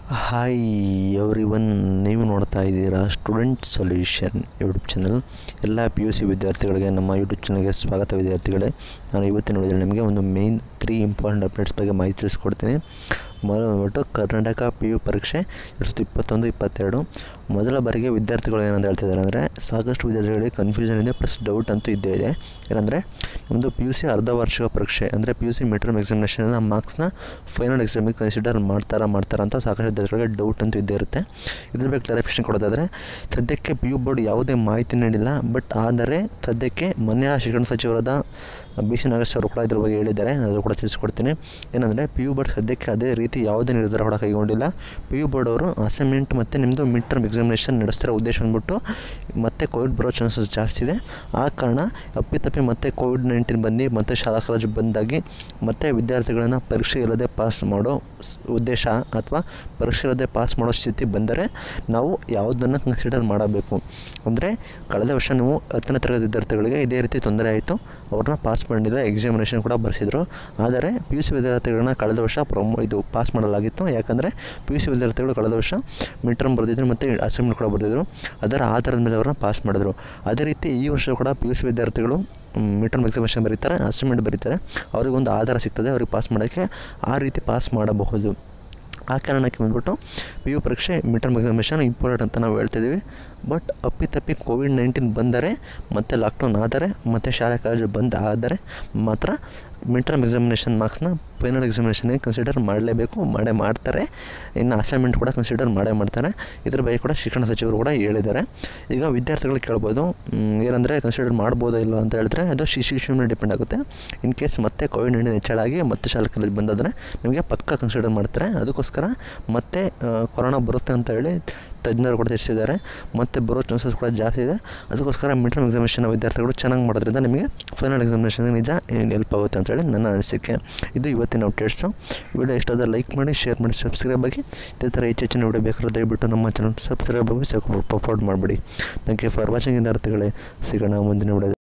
hi every one ನೀವು ನೋಡ್ತಾ ಇದ್ದೀರಾ ಸ್ಟೂಡೆಂಟ್ ಸೊಲ್ಯೂಷನ್ ಯೂಟ್ಯೂಬ್ ಚಾನಲ್ ಎಲ್ಲ ಪಿ ಯು ಸಿ ವಿದ್ಯಾರ್ಥಿಗಳಿಗೆ ನಮ್ಮ ಯೂಟ್ಯೂಬ್ ಚಾನಲ್ಗೆ ಸ್ವಾಗತ ವಿದ್ಯಾರ್ಥಿಗಳೇ ನಾನು ಇವತ್ತಿನ ನೋಡಿದರೆ ನಿಮಗೆ ಒಂದು ಮೇಯ್ನ್ ತ್ರೀ ಇಂಪಾರ್ಟೆಂಟ್ ಅಪ್ಡೇಟ್ಸ್ ಬಗ್ಗೆ ಮಾಹಿತಿ ತಿಳಿಸ್ಕೊಡ್ತೀನಿ ಮೊದಲು ಬಂದ್ಬಿಟ್ಟು ಕರ್ನಾಟಕ ಪಿ ಯು ಪರೀಕ್ಷೆ ಎರಡು ಸಾವಿರದ ಇಪ್ಪತ್ತೊಂದು ಇಪ್ಪತ್ತೆರಡು ಮೊದಲ ಬಾರಿಗೆ ವಿದ್ಯಾರ್ಥಿಗಳು ಏನಂತ ಹೇಳ್ತಿದ್ದಾರೆ ಅಂದರೆ ಸಾಕಷ್ಟು ವಿದ್ಯಾರ್ಥಿಗಳಿಗೆ ಕನ್ಫ್ಯೂಷನ್ ಇದೆ ಪ್ಲಸ್ ಡೌಟ್ ಅಂತೂ ಇದ್ದೇ ಇದೆ ಏನಂದರೆ ನಮ್ಮದು ಪಿ ಯು ಸಿ ಅರ್ಧ ವಾರ್ಷಿಕ ಪರೀಕ್ಷೆ ಅಂದರೆ ಪಿ ಯು ಸಿ ಮಿಡ್ರಮ್ ಎಕ್ಸಾಮಿನೇಷನ್ನ ಮಾರ್ಕ್ಸ್ನ ಫೈನಲ್ ಎಕ್ಸಾಮಿಗೆ ಕನ್ಸಿಡರ್ ಮಾಡ್ತಾರಾ ಮಾಡ್ತಾರಾ ಅಂತ ಸಾಕಷ್ಟು ವಿದ್ಯಾರ್ಥಿಗಳಿಗೆ ಡೌಟ್ ಅಂತೂ ಇದ್ದೇ ಇರುತ್ತೆ ಇದ್ರ ಬಗ್ಗೆ ಕ್ಲಾರಿಫಿಕೇಷನ್ ಕೊಡೋದಾದರೆ ಸದ್ಯಕ್ಕೆ ಪಿ ಯು ಬೋರ್ಡ್ ಯಾವುದೇ ಮಾಹಿತಿ ನೀಡಿಲ್ಲ ಬಟ್ ಆದರೆ ಸದ್ಯಕ್ಕೆ ಮೊನ್ನೆ ಶಿಕ್ಷಣ ಸಚಿವರಾದ ಬಿ ಸಿ ನಾಗೇಶ್ ಅವರು ಕೂಡ ಇದ್ರ ಬಗ್ಗೆ ಹೇಳಿದ್ದಾರೆ ಅದು ಕೂಡ ತಿಳಿಸ್ಕೊಡ್ತೀನಿ ಏನಂದರೆ ಪಿ ಯು ಬೋರ್ಡ್ ಸದ್ಯಕ್ಕೆ ಅದೇ ರೀತಿ ಯಾವುದೇ ನಿರ್ಧಾರ ಕೂಡ ಕೈಗೊಂಡಿಲ್ಲ ಪಿ ಯು ಬೋರ್ಡ್ ಅವರು ಅಸೈನ್ಮೆಂಟ್ ಮತ್ತು ನಿಮ್ಮದು ಮಿಡ್ ಟರ್ಮ್ ಎಕ್ಸಾಮಿನೇಷನ್ ನಡೆಸ್ತಿರೋ ಉದ್ದೇಶ ಬಂದ್ಬಿಟ್ಟು ಮತ್ತೆ ಕೋವಿಡ್ ಬರೋ ಚಾನ್ಸಸ್ ಜಾಸ್ತಿ ಇದೆ ಆ ಕಾರಣ ಅಪ್ಪಿತಪ್ಪಿ ಮತ್ತೆ ಕೋವಿಡ್ ನೈನ್ಟೀನ್ ಬಂದು ಮತ್ತೆ ಶಾಲಾ ಕಾಲೇಜು ಬಂದಾಗಿ ಮತ್ತೆ ವಿದ್ಯಾರ್ಥಿಗಳನ್ನು ಪರೀಕ್ಷೆ ಇಲ್ಲದೆ ಪಾಸ್ ಮಾಡೋ ಸ್- ಉದ್ದೇಶ ಅಥವಾ ಪರೀಕ್ಷೆ ಇಲ್ಲದೆ ಪಾಸ್ ಮಾಡೋ ಸ್ಥಿತಿ ಬಂದರೆ ನಾವು ಯಾವುದನ್ನು ಕನ್ಸಿಡರ್ ಮಾಡಬೇಕು ಅಂದರೆ ಕಳೆದ ವರ್ಷ ನೀವು ಹತ್ತನೇ ತರಗತಿ ವಿದ್ಯಾರ್ಥಿಗಳಿಗೆ ಇದೇ ರೀತಿ ತೊಂದರೆ ಆಯಿತು ಅವ್ರನ್ನ ಪಾಸ್ ಮಾಡಿಲ್ಲ ಎಕ್ಸಾಮಿನೇಷನ್ ಕೂಡ ಬರೆಸಿದ್ರು ಆದರೆ ಪಿ ಯು ಸಿ ವಿದ್ಯಾರ್ಥಿಗಳನ್ನ ಕಳೆದ ವರ್ಷ ಪ್ರೊಮೋ ಇದು ಪಾಸ್ ಮಾಡಲಾಗಿತ್ತು ಯಾಕಂದರೆ ಪಿ ಯು ಸಿ ವಿದ್ಯಾರ್ಥಿಗಳು ಕಳೆದ ವರ್ಷ ಮಿಡ್ ಟರ್ಮ್ ಬರೆದಿದ್ರು ಮತ್ತು ಅಸೈನ್ಮೆಂಟ್ ಕೂಡ ಬರೆದಿದ್ರು ಅದರ ಆಧಾರದ ಮೇಲೆ ಅವ್ರನ್ನ ಪಾಸ್ ಮಾಡಿದ್ರು ಅದೇ ರೀತಿ ಈ ವರ್ಷ ಕೂಡ ಪಿ ಯು ಸಿ ವಿದ್ಯಾರ್ಥಿಗಳು ಮಿಡ್ ಟರ್ಮ್ ಎಕ್ಸಾಮಿನೇಷನ್ ಬರೀತಾರೆ ಅಸೈನ್ಮೆಂಟ್ ಬರೀತಾರೆ ಅವ್ರಿಗೊಂದು ಆಧಾರ ಸಿಗ್ತದೆ ಅವ್ರಿಗೆ ಪಾಸ್ ಮಾಡೋಕ್ಕೆ ಆ ರೀತಿ ಪಾಸ್ ಮಾಡಬಹುದು ಆ ಕಾರಣಕ್ಕೆ ಬಂದ್ಬಿಟ್ಟು ಪಿ ಯು ಪರೀಕ್ಷೆ ಮಿಡ್ ಟರ್ಮ್ ಎಕ್ಸಾಮಿನೇಷನ್ ಇಂಪಾರ್ಟೆಂಟ್ ಅಂತ ನಾವು ಹೇಳ್ತಿದ್ದೀವಿ ಬಟ್ ಅಪ್ಪಿತಪ್ಪಿ ಕೋವಿಡ್ ನೈನ್ಟೀನ್ ಬಂದರೆ ಮತ್ತು ಲಾಕ್ಡೌನ್ ಆದರೆ ಮತ್ತು ಶಾಲೆ ಕಾಲೇಜು ಬಂದ್ ಆದರೆ ಮಾತ್ರ ಮಿಡ್ ಟರ್ಮ್ ಎಕ್ಸಾಮಿನೇಷನ್ ಮಾರ್ಕ್ಸ್ನ ಫೈನಲ್ ಎಕ್ಸಾಮಿನೇಷನ್ಗೆ ಕನ್ಸಿಡರ್ ಮಾಡಲೇಬೇಕು ಮಾಡೇ ಮಾಡ್ತಾರೆ ಇನ್ನು ಅಸೈನ್ಮೆಂಟ್ ಕೂಡ ಕನ್ಸಿಡರ್ ಮಾಡೇ ಮಾಡ್ತಾರೆ ಇದ್ರ ಬಗ್ಗೆ ಕೂಡ ಶಿಕ್ಷಣ ಸಚಿವರು ಕೂಡ ಹೇಳಿದ್ದಾರೆ ಈಗ ವಿದ್ಯಾರ್ಥಿಗಳು ಕೇಳ್ಬೋದು ಮ್, ಏನಂದರೆ ಕನ್ಸಿಡರ್ ಮಾಡ್ಬೋದೋ ಇಲ್ಲ ಅಂತ ಹೇಳಿದ್ರೆ ಅದು ಶಿಶು ಮೇಲೆ ಡಿಪೆಂಡ್ ಆಗುತ್ತೆ ಇನ್ ಕೇಸ್ ಮತ್ತೆ ಕೋವಿಡ್ ನೈನ್ಟೀನ್ ಹೆಚ್ಚಳ ಆಗಿ ಮತ್ತೆ ಶಾಲಾ ಕಾಲೇಜ್ ಬಂದಾದರೆ ನಿಮಗೆ ಪಕ್ಕ ಕನ್ಸಿಡರ್ ಮಾಡ್ತಾರೆ ಅದಕ್ಕೋಸ್ಕರ ಮತ್ತೆ ಆ, ಕೊರೋನಾ ಬರುತ್ತೆ ಅಂತ ಹೇಳಿ ತಜ್ಞರು ಕೂಡ ತಿಳಿಸಿದ್ದಾರೆ ಮತ್ತು ಬರೋ ಚಾನ್ಸಸ್ ಕೂಡ ಜಾಸ್ತಿ ಇದೆ ಅದಕ್ಕೋಸ್ಕರ ಮಿಡ್ ಟರ್ಮ್ ಎಕ್ಸಾಮಿನೇಷನ್ ವಿದ್ಯಾರ್ಥಿಗಳು ಚೆನ್ನಾಗಿ ಮಾಡೋದ್ರಿಂದ ನಿಮಗೆ ಫೈನಲ್ ಎಕ್ಸಾಮಿನೇಷನ್ಗೆ ನಿಜ ಹೆಲ್ಪ್ ಆಗುತ್ತೆ ಅಂತೇಳಿ ನನ್ನ ಅನಿಸಿಕೆ ಇದು ಇವತ್ತಿನ ಅಪ್ಡೇಟ್ಸು ವಿಡಿಯೋ ಇಷ್ಟಾದ ಲೈಕ್ ಮಾಡಿ ಶೇರ್ ಮಾಡಿ ಸಬ್ಸ್ಕ್ರೈಬ್ ಆಗಿ ಇದೇ ಥರ ಹೆಚ್ಚು ಹೆಚ್ಚಿನ ವಿಡಿಯೋ ಬೇಕಾದ್ರೆ ದಯವಿಟ್ಟು ನಮ್ಮ ಚಾನಲ್ ಸಬ್ಸ್ಕ್ರೈಬ್ ಆಗಿ ಸಪೋರ್ಟ್ ಮಾಡಿಬಿಡಿ ಥ್ಯಾಂಕ್ ಯು ಫಾರ್ ವಾಚಿಂಗ್ ವಿದ್ಯಾರ್ಥಿಗಳೇ ಸಿಗೋಣ ಮುಂದಿನ ವಿಡಿಯೋ